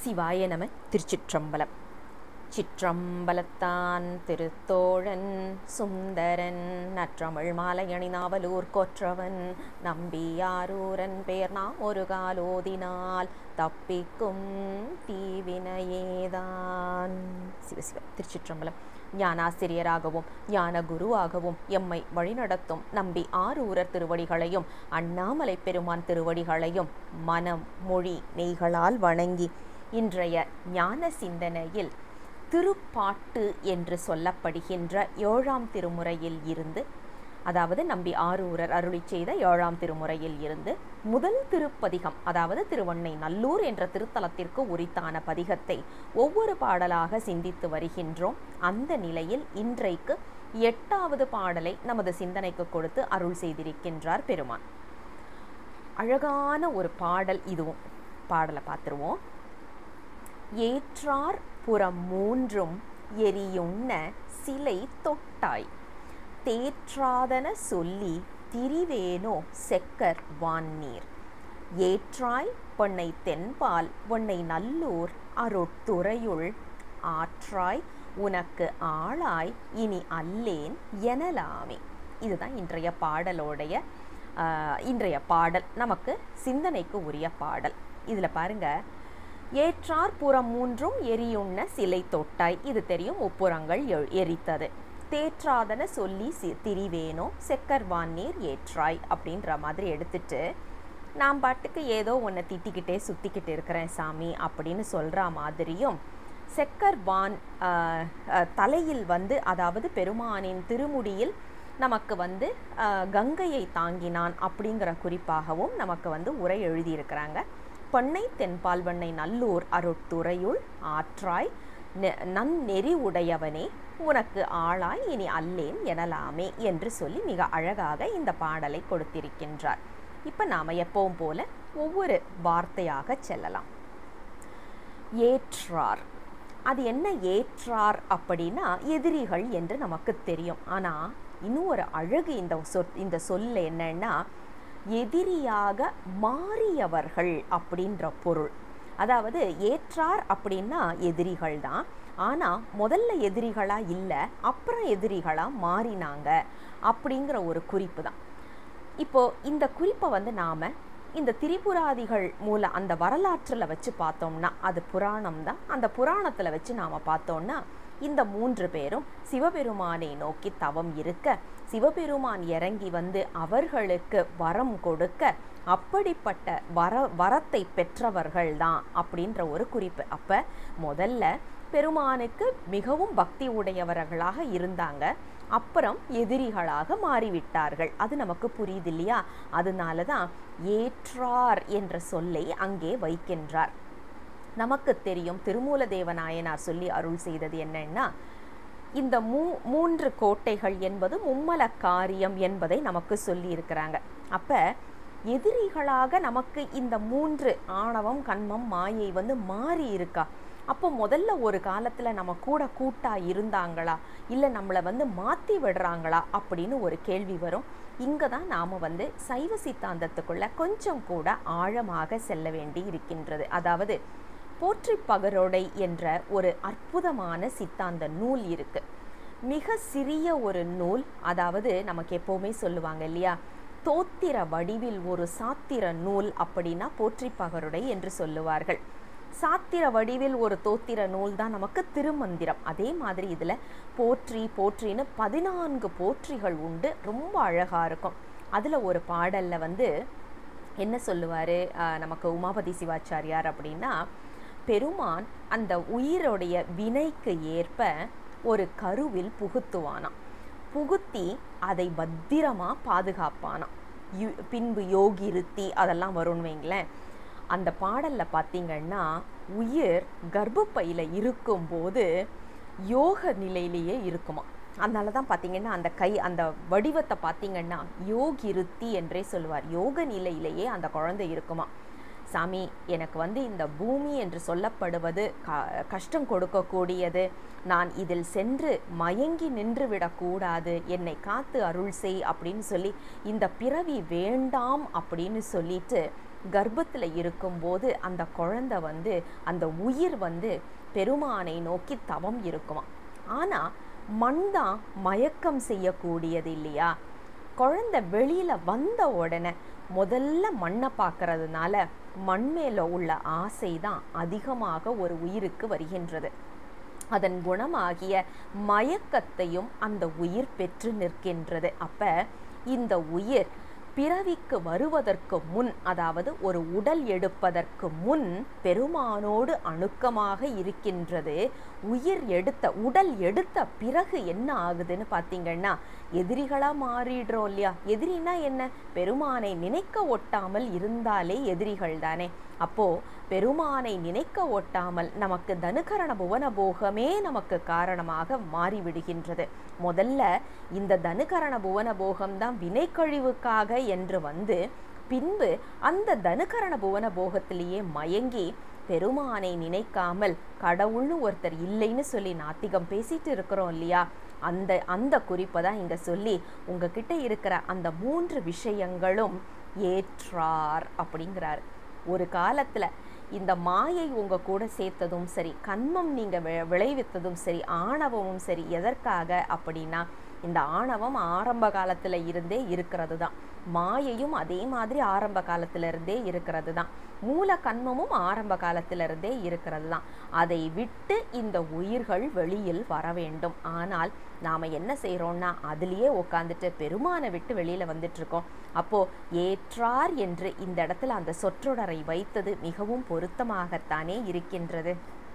சிவாய நம திருச்சிற்றம்பலம் சிற்றம்பலத்தான் திருத்தோழன் சுந்தரன் நற்றமிழ் மாலையணி நாவலூர் கொற்றவன் நம்பியாரூரன் பேர் நாம் ஒரு காலோதினால் தப்பிக்கும் தீவினையேதான் சிவசிவ திருச்சிற்றம்பலம் ஞானாசிரியராகவும் ஞான குருவாகவும் எம்மை வழிநடத்தும் நம்பி ஆரூரர் திருவடிகளையும் அண்ணாமலை பெருமான் திருவடிகளையும் மனம் மொழி நெய்களால் வணங்கி இன்றைய ஞான சிந்தனையில் திருப்பாட்டு என்று சொல்லப்படுகின்ற ஏழாம் திருமுறையில் இருந்து அதாவது நம்பி ஆரூரர் அருளி செய்த ஏழாம் திருமுறையில் இருந்து முதல் திருப்பதிகம் அதாவது திருவண்ணை நல்லூர் என்ற திருத்தலத்திற்கு உரித்தான பதிகத்தை ஒவ்வொரு பாடலாக சிந்தித்து வருகின்றோம் அந்த நிலையில் இன்றைக்கு எட்டாவது பாடலை நமது சிந்தனைக்கு கொடுத்து அருள் செய்திருக்கின்றார் பெருமான் அழகான ஒரு பாடல் இதுவும் பாடலை பார்த்துருவோம் ஏற்றார் புறம் மூன்றும் எரியுண்ண சிலை தொட்டாய் தேற்றாதன சொல்லி திரிவேனோ செக்கர் வான்னீர் ஏற்றாய் பொன்னை தென்பால் பொன்னை நல்லூர் அருட்துறையுள் ஆற்றாய் உனக்கு ஆளாய் இனி அல்லேன் எனலாமே இதுதான் இன்றைய பாடலோடைய இன்றைய பாடல் நமக்கு சிந்தனைக்கு உரிய பாடல் இதில் பாருங்க ஏற்றார் புறம் மூன்றும் எரியுண்ண சிலை தொட்டாய் இது தெரியும் முப்புறங்கள் எரித்தது தேற்றாதன சொல்லி சி திரிவேனோ செக்கர்வான் நீர் ஏற்றாய் அப்படின்ற மாதிரி எடுத்துட்டு நான் பாட்டுக்கு ஏதோ ஒன்றை திட்டிக்கிட்டே சுற்றிக்கிட்டு இருக்கிறேன் சாமி அப்படின்னு சொல்கிற மாதிரியும் செக்கர்வான் தலையில் வந்து அதாவது பெருமானின் திருமுடியில் நமக்கு வந்து கங்கையை தாங்கினான் அப்படிங்கிற குறிப்பாகவும் நமக்கு வந்து உரை எழுதியிருக்கிறாங்க பொன்னை தென்பால் வெண்ணை நல்லூர் அருட்துறையுள் ஆற்றாய் நன்னெறி உடையவனே உனக்கு ஆளாய் இனி அல்லேன் எனலாமே என்று சொல்லி மிக அழகாக இந்த பாடலை கொடுத்திருக்கின்றார் இப்போ நாம் எப்பவும் போல ஒவ்வொரு வார்த்தையாக செல்லலாம் ஏற்றார் அது என்ன ஏற்றார் அப்படின்னா எதிரிகள் என்று நமக்கு தெரியும் ஆனால் இன்னும் ஒரு அழகு இந்த சொல் இந்த சொல்ல என்னன்னா எதிரியாக மாறியவர்கள் அப்படின்ற பொருள் அதாவது ஏற்றார் அப்படின்னா எதிரிகள் தான் ஆனால் முதல்ல எதிரிகளாக இல்லை அப்புறம் எதிரிகளாக மாறினாங்க அப்படிங்கிற ஒரு குறிப்பு தான் இப்போது இந்த குறிப்பை வந்து நாம் இந்த திரிபுராதிகள் மூல அந்த வரலாற்றில் வச்சு பார்த்தோம்னா அது புராணம் தான் அந்த புராணத்தில் வச்சு நாம் பார்த்தோம்னா இந்த மூன்று பேரும் சிவபெருமானை நோக்கி தவம் இருக்க சிவபெருமான் இறங்கி வந்து அவர்களுக்கு வரம் கொடுக்க அப்படிப்பட்ட வர வரத்தை பெற்றவர்கள் தான் அப்படின்ற ஒரு குறிப்பு அப்போ முதல்ல பெருமானுக்கு மிகவும் பக்தி உடையவர்களாக இருந்தாங்க அப்புறம் எதிரிகளாக மாறிவிட்டார்கள் அது நமக்கு புரியுது இல்லையா அதனால தான் ஏற்றார் என்ற சொல்லை அங்கே வைக்கின்றார் நமக்கு தெரியும் திருமூல தேவநாயனார் சொல்லி அருள் செய்தது என்னன்னா இந்த மூ மூன்று கோட்டைகள் என்பது மும்மல காரியம் என்பதை நமக்கு சொல்லி இருக்கிறாங்க அப்போ எதிரிகளாக நமக்கு இந்த மூன்று ஆணவம் கண்மம் மாயை வந்து மாறி இருக்கா அப்போ முதல்ல ஒரு காலத்தில் நம்ம கூட கூட்டா இருந்தாங்களா இல்லை நம்மளை வந்து மாற்றி விடுறாங்களா அப்படின்னு ஒரு கேள்வி வரும் இங்கே தான் நாம் வந்து சைவ சித்தாந்தத்துக்குள்ள கொஞ்சம் கூட ஆழமாக செல்ல வேண்டி இருக்கின்றது அதாவது போற்றி பகரோடை என்ற ஒரு அற்புதமான சித்தாந்த நூல் இருக்கு மிக சிறிய ஒரு நூல் அதாவது நமக்கு எப்போவுமே சொல்லுவாங்க இல்லையா தோத்திர வடிவில் ஒரு சாத்திர நூல் அப்படின்னா போற்றி பகருடை என்று சொல்லுவார்கள் சாத்திர வடிவில் ஒரு தோத்திர நூல் தான் நமக்கு திருமந்திரம் அதே மாதிரி இதில் போற்றி போற்றின்னு பதினான்கு போற்றிகள் உண்டு ரொம்ப அழகாக இருக்கும் அதில் ஒரு பாடலில் வந்து என்ன சொல்லுவார் நமக்கு உமாபதி சிவாச்சாரியார் அப்படின்னா பெருமான் அந்த உயிருடைய வினைக்கு ஏற்ப ஒரு கருவில் புகுத்துவானாம் புகுத்தி அதை பத்திரமாக பாதுகாப்பானாம் யு பின்பு யோகிருத்தி அதெல்லாம் வரும்னு வைங்களேன் அந்த பாடலில் பார்த்தீங்கன்னா உயிர் கர்ப்பப்பையில் இருக்கும்போது யோக நிலையிலேயே இருக்குமா அதனால தான் பார்த்தீங்கன்னா அந்த கை அந்த வடிவத்தை பார்த்தீங்கன்னா யோகிருத்தி என்றே சொல்லுவார் யோக நிலையிலேயே அந்த குழந்தை இருக்குமா சாமி எனக்கு வந்து இந்த பூமி என்று சொல்லப்படுவது க கஷ்டம் கொடுக்கக்கூடியது நான் இதில் சென்று மயங்கி நின்று விடக்கூடாது என்னை காத்து அருள் செய் அப்படின்னு சொல்லி இந்த பிறவி வேண்டாம் அப்படின்னு சொல்லிட்டு கர்ப்பத்தில் இருக்கும்போது அந்த குழந்தை வந்து அந்த உயிர் வந்து பெருமானை நோக்கி தவம் இருக்குமா ஆனால் மண் தான் மயக்கம் செய்யக்கூடியது இல்லையா குழந்தை வெளியில் வந்த உடனே முதல்ல மண்ணை பார்க்கறதுனால மண் மேலே உள்ள ஆசை தான் அதிகமாக ஒரு உயிருக்கு வருகின்றது அதன் குணமாகிய மயக்கத்தையும் அந்த உயிர் பெற்று நிற்கின்றது அப்ப இந்த உயிர் பிறவிக்கு வருவதற்கு முன் அதாவது ஒரு உடல் எடுப்பதற்கு முன் பெருமானோடு அணுக்கமாக இருக்கின்றது உயிர் எடுத்த உடல் எடுத்த பிறகு என்ன ஆகுதுன்னு பார்த்தீங்கன்னா எதிரிகளாக மாறிடுறோம் இல்லையா எதிரினா என்ன பெருமானை நினைக்க ஒட்டாமல் இருந்தாலே எதிரிகள் தானே அப்போ பெருமானை நினைக்க ஒட்டாமல் நமக்கு தனுகரண புவன போகமே நமக்கு காரணமாக மாறிவிடுகின்றது முதல்ல இந்த தனுகரண புவன போகம்தான் வினைக்கழிவுக்காக என்று வந்து பின்பு அந்த தனுகரண புவன போகத்திலேயே மயங்கி பெருமானை நினைக்காமல் கடவுள்னு ஒருத்தர் இல்லைன்னு சொல்லி நாத்திகம் பேசிட்டு இருக்கிறோம் இல்லையா அந்த அந்த குறிப்பை தான் இங்கே சொல்லி உங்ககிட்ட இருக்கிற அந்த மூன்று விஷயங்களும் ஏற்றார் அப்படிங்கிறார் ஒரு காலத்தில் இந்த மாயை உங்கள் கூட சேர்த்ததும் சரி கண்மம் நீங்கள் வி விளைவித்ததும் சரி ஆணவமும் சரி எதற்காக அப்படின்னா இந்த ஆணவம் ஆரம்ப காலத்தில் இருந்தே இருக்கிறது தான் மாயையும் அதே மாதிரி ஆரம்ப காலத்துல இருந்தே இருக்கிறது தான் மூல கண்மமும் ஆரம்ப காலத்துல இருந்தே இருக்கிறது தான் அதை விட்டு இந்த உயிர்கள் வெளியில் வர வேண்டும் ஆனால் நாம் என்ன செய்கிறோம்னா அதுலேயே உட்காந்துட்டு பெருமானை விட்டு வெளியில் வந்துட்டு இருக்கோம் அப்போ ஏற்றார் என்று இந்த இடத்துல அந்த சொற்றொடரை வைத்தது மிகவும் பொருத்தமாகத்தானே இருக்கின்றது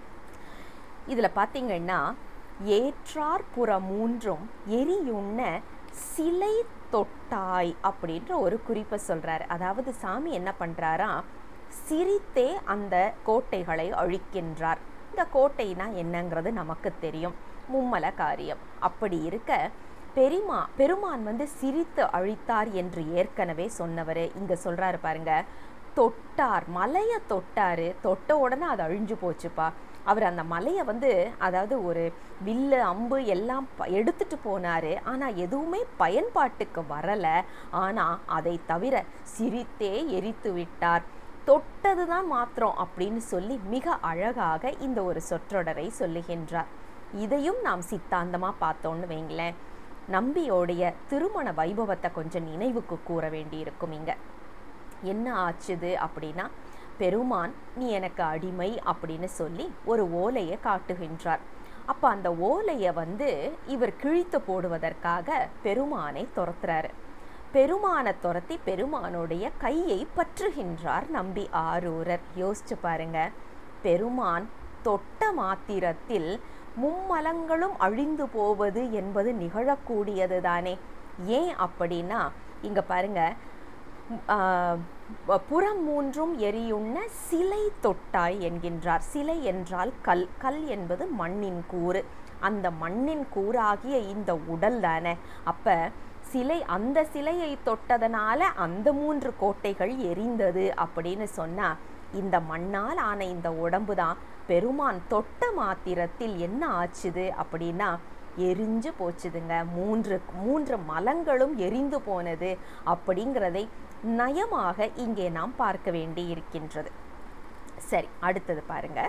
இதில் பார்த்தீங்கன்னா ஏற்றார் புற மூன்றும் எரியுண்ண சிலை தொட்டாய் அப்படின்ற ஒரு குறிப்பை சொல்றாரு அதாவது சாமி என்ன பண்றாரா சிரித்தே அந்த கோட்டைகளை அழிக்கின்றார் இந்த கோட்டைனா என்னங்கிறது நமக்கு தெரியும் மும்மல காரியம் அப்படி இருக்க பெருமா பெருமான் வந்து சிரித்து அழித்தார் என்று ஏற்கனவே சொன்னவர் இங்க சொல்றாரு பாருங்க தொட்டார் மலையை தொட்டாரு தொட்ட உடனே அது அழிஞ்சு போச்சுப்பா அவர் அந்த மலையை வந்து அதாவது ஒரு வில்லு அம்பு எல்லாம் ப- எடுத்துட்டு போனாரு ஆனா எதுவுமே பயன்பாட்டுக்கு வரல ஆனா அதை தவிர சிரித்தே எரித்து விட்டார் தொட்டது தான் மாத்திரம் அப்படின்னு சொல்லி மிக அழகாக இந்த ஒரு சொற்றொடரை சொல்லுகின்றார் இதையும் நாம் சித்தாந்தமா பார்த்தோம்னு வைங்களேன் நம்பியோடைய திருமண வைபவத்தை கொஞ்சம் நினைவுக்கு கூற வேண்டியிருக்கும் இங்க என்ன ஆச்சுது அப்படின்னா பெருமான் நீ எனக்கு அடிமை அப்படின்னு சொல்லி ஒரு ஓலையை காட்டுகின்றார் அப்போ அந்த ஓலையை வந்து இவர் கிழித்து போடுவதற்காக பெருமானை துரத்துறாரு பெருமானை துரத்தி பெருமானுடைய கையை பற்றுகின்றார் நம்பி ஆரூரர் யோசிச்சு பாருங்க பெருமான் தொட்ட மாத்திரத்தில் மும்மலங்களும் அழிந்து போவது என்பது நிகழக்கூடியது தானே ஏன் அப்படின்னா இங்க பாருங்க ஆஹ், புறம் மூன்றும் எரியுண்ண சிலை தொட்டாய் என்கின்றார் சிலை என்றால் கல் கல் என்பது மண்ணின் கூறு அந்த மண்ணின் கூறாகிய இந்த உடல் தானே அப்ப சிலை அந்த சிலையை தொட்டதனால அந்த மூன்று கோட்டைகள் எரிந்தது அப்படின்னு சொன்னா இந்த மண்ணால் ஆன இந்த உடம்பு தான் பெருமான் தொட்ட மாத்திரத்தில் என்ன ஆச்சுது அப்படின்னா எரிஞ்சு போச்சுதுங்க மூன்று மூன்று மலங்களும் எரிந்து போனது அப்படிங்கிறதை நயமாக இங்கே நாம் பார்க்க வேண்டி இருக்கின்றது சரி அடுத்தது பாருங்க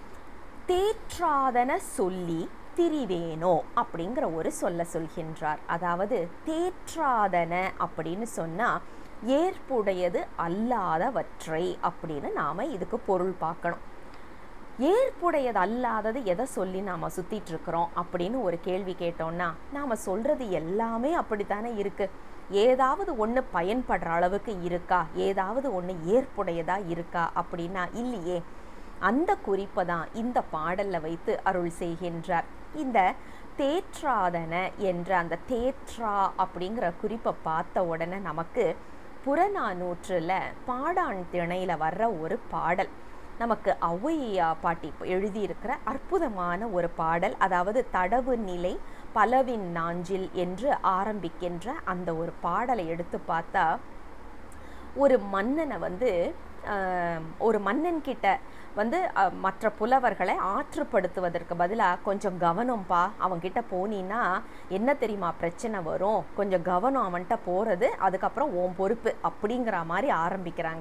தேற்றாதன சொல்லி திரிவேனோ அப்படிங்கிற ஒரு சொல்ல சொல்கின்றார் அதாவது தேற்றாதன அப்படின்னு சொன்னா ஏற்புடையது அல்லாதவற்றை அப்படின்னு நாம இதுக்கு பொருள் பார்க்கணும் ஏற்புடையது அல்லாதது எதை சொல்லி நாம சுத்திட்டு இருக்கிறோம் அப்படின்னு ஒரு கேள்வி கேட்டோம்னா நாம சொல்றது எல்லாமே அப்படித்தானே இருக்கு ஏதாவது ஒன்று பயன்படுற அளவுக்கு இருக்கா ஏதாவது ஒன்று ஏற்புடையதா இருக்கா அப்படின்னா இல்லையே அந்த குறிப்பை தான் இந்த பாடல்ல வைத்து அருள் செய்கின்றார் இந்த தேற்றாதன என்ற அந்த தேற்றா அப்படிங்கிற குறிப்பை பார்த்த உடனே நமக்கு புறநானூற்றில் பாடான் திணையில வர்ற ஒரு பாடல் நமக்கு ஔவையா பாட்டி எழுதியிருக்கிற அற்புதமான ஒரு பாடல் அதாவது தடவு நிலை பலவின் நாஞ்சில் என்று ஆரம்பிக்கின்ற அந்த ஒரு பாடலை எடுத்து பார்த்தா ஒரு மன்னனை வந்து ஆஹ், ஒரு மன்னன் கிட்ட வந்து அஹ், மற்ற புலவர்களை ஆற்றுப்படுத்துவதற்கு பதிலாக கொஞ்சம் கவனம்ப்பா அவன்கிட்ட போனீன்னா என்ன தெரியுமா பிரச்சனை வரும் கொஞ்சம் கவனம் அவன்கிட்ட போகிறது அதுக்கப்புறம் உன் பொறுப்பு அப்படிங்கிற மாதிரி ஆரம்பிக்கிறாங்க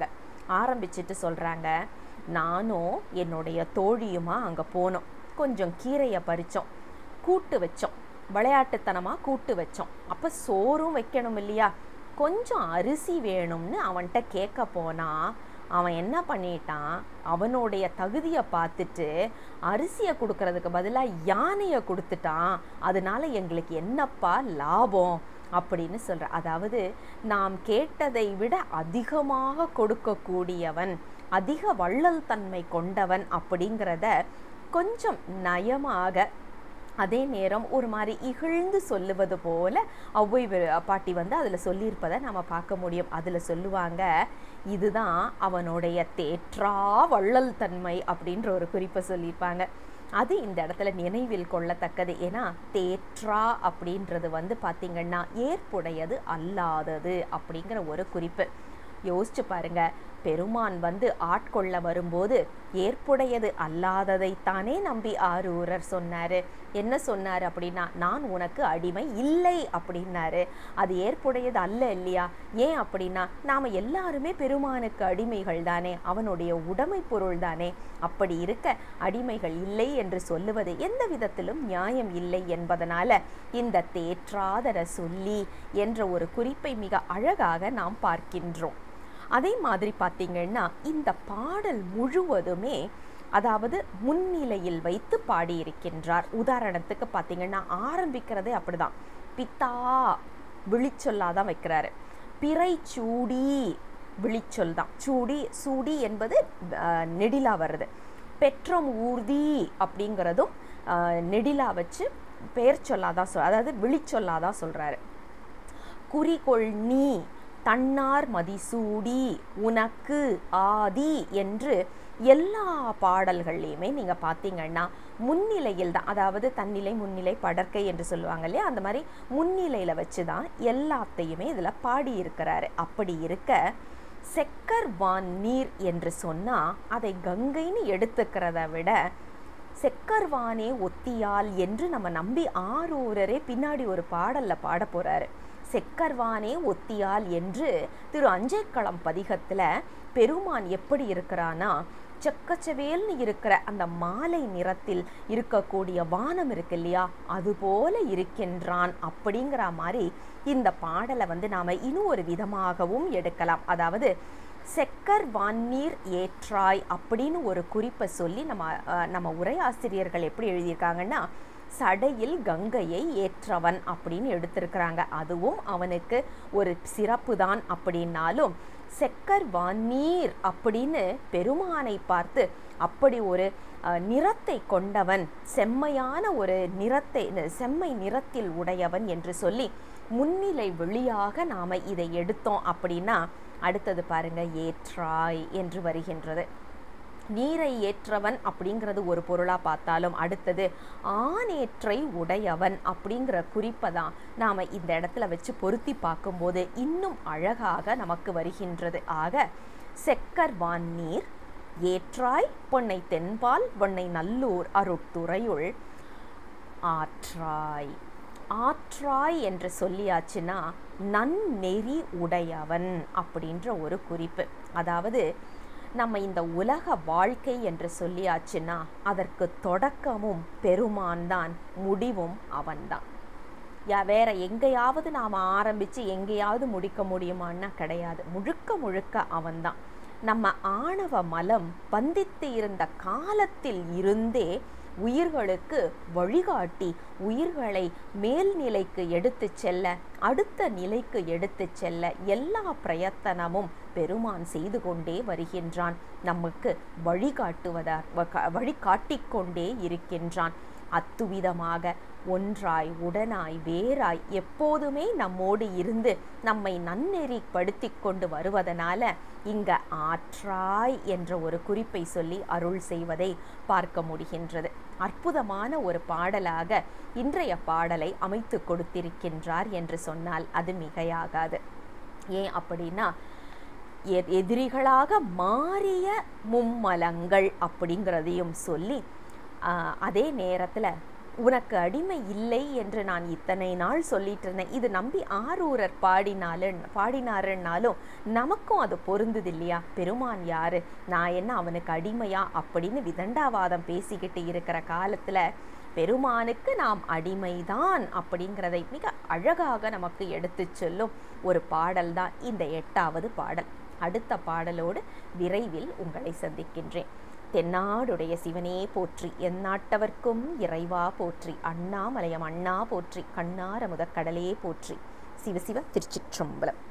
ஆரம்பிச்சிட்டு சொல்கிறாங்க நானும் என்னுடைய தோழியுமா அங்கே போனோம் கொஞ்சம் கீரையை பறித்தோம் கூட்டு வச்சோம் விளையாட்டுத்தனமாக கூட்டு வச்சோம் அப்போ சோறும் வைக்கணும் இல்லையா கொஞ்சம் அரிசி வேணும்னு அவன்கிட்ட கேட்க போனா அவன் என்ன பண்ணிட்டான் அவனுடைய தகுதியை பார்த்துட்டு அரிசியை கொடுக்கறதுக்கு பதிலாக யானையை கொடுத்துட்டான் அதனால எங்களுக்கு என்னப்பா லாபம் அப்படின்னு சொல்ற அதாவது நாம் கேட்டதை விட அதிகமாக கொடுக்கக்கூடியவன் அதிக வள்ளல் தன்மை கொண்டவன் அப்படிங்கிறத கொஞ்சம் நயமாக அதே நேரம் ஒரு மாதிரி இகழ்ந்து சொல்லுவது போல ஔவை வி- பாட்டி வந்து அதில் சொல்லியிருப்பதை நம்ம பார்க்க முடியும் அதில் சொல்லுவாங்க இதுதான் அவனுடைய தேற்றா வள்ளல் தன்மை அப்படின்ற ஒரு குறிப்பை சொல்லியிருப்பாங்க அது இந்த இடத்துல நினைவில் கொள்ளத்தக்கது ஏன்னா தேற்றா அப்படின்றது வந்து பார்த்திங்கன்னா ஏற்புடையது அல்லாதது அப்படிங்கிற ஒரு குறிப்பு யோசிச்சு பாருங்க பெருமான் வந்து ஆட்கொள்ள வரும்போது ஏற்புடையது அல்லாததைத்தானே நம்பி ஆரூரர் சொன்னாரு என்ன சொன்னார் அப்படின்னா நான் உனக்கு அடிமை இல்லை அப்படின்னாரு அது ஏற்புடையது அல்ல இல்லையா ஏன் அப்படின்னா நாம் எல்லாருமே பெருமானுக்கு அடிமைகள் தானே அவனுடைய உடைமை பொருள் தானே அப்படி இருக்க அடிமைகள் இல்லை என்று சொல்லுவது எந்த விதத்திலும் நியாயம் இல்லை என்பதனால இந்த தேற்றாதர சொல்லி என்ற ஒரு குறிப்பை மிக அழகாக நாம் பார்க்கின்றோம் அதே மாதிரி பார்த்தீங்கன்னா இந்த பாடல் முழுவதுமே அதாவது முன்னிலையில் வைத்து பாடியிருக்கின்றார் உதாரணத்துக்கு பார்த்தீங்கன்னா ஆரம்பிக்கிறதே அப்படிதான் பித்தா விழிச்சொல்லாதான் வைக்கிறாரு பிறை சூடி விழிச்சொல் தான் சூடி சூடி என்பது அஹ், நெடிலா வருது பெற்றம் ஊர்தி அப்படிங்கிறதும் அஹ், நெடிலா வச்சு பெயர் சொல்லாதான் சொல் அதாவது விழிச்சொல்லாதான் சொல்றாரு குறிகொள் நீ தன்னார் மதிசூடி உனக்கு ஆதி என்று எல்லா பாடல்கள்லையுமே நீங்க பார்த்தீங்கன்னா முன்னிலையில் தான் அதாவது தன்னிலை முன்னிலை படற்கை என்று சொல்லுவாங்க இல்லையா அந்த மாதிரி முன்னிலையில வச்சு தான் எல்லாத்தையுமே இதுல பாடி இருக்கிறாரு அப்படி இருக்க செக்கர் வான் நீர் என்று சொன்னா அதை கங்கைன்னு எடுத்துக்கிறத விட செக்கர்வானே ஒத்தியால் என்று நம்ம நம்பி ஆரூரரே பின்னாடி ஒரு பாடல்ல பாட போறாரு செக்கர்வானே ஒத்தியால் என்று திரு அஞ்சைக்களம் பதிகத்துல பெருமான் எப்படி இருக்கிறானா செக்கச்சவேல்னு இருக்கிற அந்த மாலை நிறத்தில் இருக்கக்கூடிய வானம் இருக்கு இல்லையா அது போல இருக்கின்றான் அப்படிங்கிற மாதிரி இந்த பாடலை வந்து நாம இன்னும் ஒரு விதமாகவும் எடுக்கலாம் அதாவது செக்கர் வான்னீர் ஏற்றாய் அப்படின்னு ஒரு குறிப்பை சொல்லி நம்ம அஹ், நம்ம உரையாசிரியர்கள் எப்படி எழுதியிருக்காங்கன்னா சடையில் கங்கையை ஏற்றவன் அப்படின்னு எடுத்திருக்கிறாங்க அதுவும் அவனுக்கு ஒரு சிறப்பு தான் அப்படின்னாலும் செக்கர் வான்னீர் அப்படின்னு பெருமானை பார்த்து அப்படி ஒரு அஹ், நிறத்தை கொண்டவன் செம்மையான ஒரு நிறத்தை செம்மை நிறத்தில் உடையவன் என்று சொல்லி முன்னிலை வெளியாக நாம இதை எடுத்தோம் அப்படின்னா அடுத்தது பாருங்க ஏற்றாய் என்று வருகின்றது நீரை ஏற்றவன் அப்படிங்கிறது ஒரு பொருளா பார்த்தாலும் அடுத்தது ஆணேற்றை உடையவன் அப்படிங்கிற குறிப்பை தான் நாம இந்த இடத்துல வச்சு பொருத்தி பார்க்கும்போது இன்னும் அழகாக நமக்கு வருகின்றது ஆக செக்கர் வான் நீர் ஏற்றாய் பொன்னை தென்பால் பொன்னை நல்லூர் அருட்துறையுள் ஆற்றாய் ஆற்றாய் என்று சொல்லியாச்சுன்னா நன்னெறி உடையவன் அப்படின்ற ஒரு குறிப்பு அதாவது நம்ம இந்த உலக வாழ்க்கை என்று சொல்லியாச்சுன்னா அதற்கு தொடக்கமும் பெருமான் தான் முடிவும் அவன்தான் யா வேற எங்கேயாவது நாம் ஆரம்பித்து எங்கேயாவது முடிக்க முடியுமான்னா கிடையாது முழுக்க முழுக்க அவன்தான் நம்ம ஆணவ மலம் பந்தித்து இருந்த காலத்தில் இருந்தே உயிர்களுக்கு வழிகாட்டி உயிர்களை மேல்நிலைக்கு எடுத்து செல்ல அடுத்த நிலைக்கு எடுத்து செல்ல எல்லா பிரயத்தனமும் பெருமான் செய்து கொண்டே வருகின்றான் நமக்கு வழிகாட்டுவதா வழிகாட்டிக் கொண்டே இருக்கின்றான் அத்துவிதமாக ஒன்றாய் உடனாய் வேறாய் எப்போதுமே நம்மோடு இருந்து நம்மை நன்னெறிப்படுத்தி கொண்டு வருவதனால இங்க ஆற்றாய் என்ற ஒரு குறிப்பை சொல்லி அருள் செய்வதை பார்க்க முடிகின்றது அற்புதமான ஒரு பாடலாக இன்றைய பாடலை அமைத்து கொடுத்திருக்கின்றார் என்று சொன்னால் அது மிகையாகாது ஏன் அப்படின்னா எ- எதிரிகளாக மாறிய மும்மலங்கள் அப்படிங்கிறதையும் சொல்லி ஆஹ், அதே நேரத்தில் உனக்கு அடிமை இல்லை என்று நான் இத்தனை நாள் சொல்லிட்டு இருந்தேன் இது நம்பி ஆரூரர் பாடினாலும் பாடினாருன்னாலும் நமக்கும் அது பொருந்தது இல்லையா பெருமான் யாரு நான் என்ன அவனுக்கு அடிமையா அப்படின்னு விதண்டாவாதம் பேசிக்கிட்டு இருக்கிற காலத்துல பெருமானுக்கு நாம் அடிமைதான் அப்படிங்கிறதை மிக அழகாக நமக்கு எடுத்து சொல்லும் ஒரு பாடல் தான் இந்த எட்டாவது பாடல் அடுத்த பாடலோடு விரைவில் உங்களை சந்திக்கின்றேன் தென்னாடுடைய சிவனே போற்றி எந்நாட்டவர்க்கும் இறைவா போற்றி அண்ணாமலையம் அண்ணா போற்றி கண்ணார முதற்கடலே போற்றி சிவசிவ திருச்சிற்றம்பலம்